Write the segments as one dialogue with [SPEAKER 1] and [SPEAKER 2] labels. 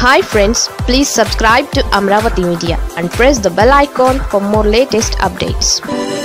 [SPEAKER 1] hi friends please subscribe to Amaravati media and press the bell icon for more latest updates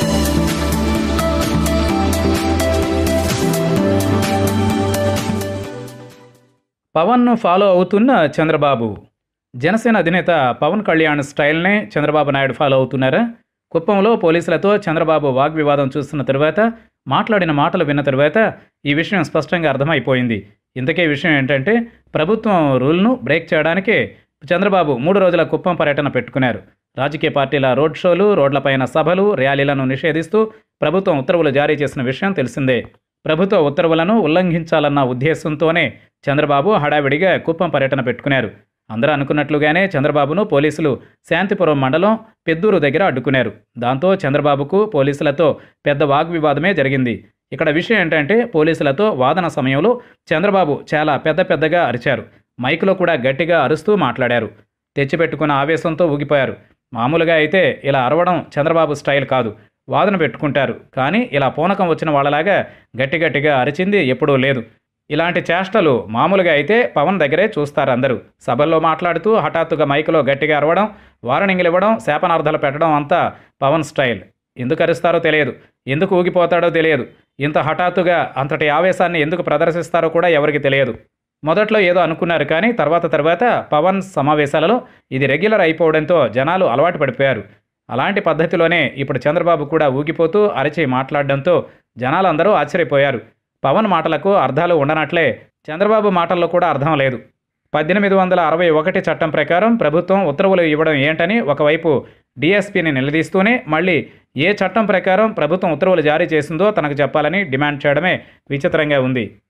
[SPEAKER 2] పవన్ను follow అవుతున్న చంద్రబాబు జనసేన అధినేత పవన్ కళ్యాణ్ స్టైల్నే Chandrababu Naidu follow అవుతున్నారా కుప్పంలో పోలీసులతో చంద్రబాబు వాగ్వివాదం చూస్తున్న తరువాత మాట్లాడిన మాటలు విన్న తరువాత ఈ విషయం స్పష్టంగా అర్థమైపోయింది ఇంతకే విషయం ఏంటంటే ప్రభుత్వం రూల్ను బ్రేక్ చేయడానికే చంద్రబాబు మూడు రోజుల కుప్పం పర్యటన పెట్టుకున్నారు రాజకీయ పార్టీల రోడ్ షోలు రోడ్లపైన సభలు ర్యాలీలను నిషేధిస్తూ ప్రభుత్వం ఉత్తర్వులు జారీ చేసిన విషయం తెలిసిందే ప్రభుత్వ ఉత్తర్వులను ఉల్లంఘించాలన్న ఉద్దేశంతోనే చంద్రబాబు హడావిడిగా కుప్పం పర్యటన పెట్టుకున్నారు అందరూ అనుకున్నట్లుగానే చంద్రబాబును పోలీసులు శాంతిపురం మండలం పెద్దూరు దగ్గర అడ్డుకున్నారు దాంతో చంద్రబాబుకు పోలీసులతో పెద్ద వాగ్వివాదమే జరిగింది ఇక్కడ విషయం ఏంటంటే పోలీసులతో వాదన సమయంలో చంద్రబాబు చాలా పెద్ద పెద్దగా అరిచారు మైకులో కూడా గట్టిగా అరుస్తూ మాట్లాడారు తెచ్చిపెట్టుకున్న ఆవేశంతో ఊగిపోయారు మామూలుగా అయితే ఇలా అరవడం చంద్రబాబు స్టైల్ కాదు వాదన పెట్టుకుంటారు కానీ ఇలా పూనకం వచ్చిన వాళ్ళలాగా గట్టి గట్టిగా అరిచింది ఎప్పుడూ లేదు ఇలాంటి చేష్టలు మామూలుగా అయితే పవన్ దగ్గరే చూస్తారు అందరూ సభల్లో మాట్లాడుతూ హఠాత్తుగా మైకులో గట్టిగా అరవడం వార్నింగ్లు ఇవ్వడం శాపనార్థాలు పెట్టడం అంతా పవన్ స్టైల్ ఎందుకు అరుస్తారో తెలియదు ఎందుకు ఊగిపోతాడో తెలియదు ఇంత హఠాత్తుగా అంతటి ఆవేశాన్ని ఎందుకు ప్రదర్శిస్తారో కూడా ఎవరికి తెలియదు మొదట్లో ఏదో అనుకున్నారు కానీ తర్వాత తర్వాత పవన్ సమావేశాలలో ఇది రెగ్యులర్ అయిపోవడంతో జనాలు అలవాటు పడిపోయారు అలాంటి పద్ధతిలోనే ఇప్పుడు చంద్రబాబు కూడా ఊగిపోతూ అరిచి మాట్లాడడంతో జనాలందరూ ఆశ్చర్యపోయారు పవన్ మాటలకు అర్థాలు ఉండనట్లే చంద్రబాబు మాటల్లో కూడా అర్థం లేదు పద్దెనిమిది వందల అరవై ఒకటి చట్టం ప్రకారం ప్రభుత్వం ఉత్తర్వులు ఇవ్వడం ఏంటని ఒకవైపు డీఎస్పీని నిలదీస్తూనే మళ్ళీ ఏ చట్టం ప్రకారం ప్రభుత్వం ఉత్తర్వులు జారీ చేసిందో తనకు చెప్పాలని డిమాండ్ చేయడమే విచిత్రంగా ఉంది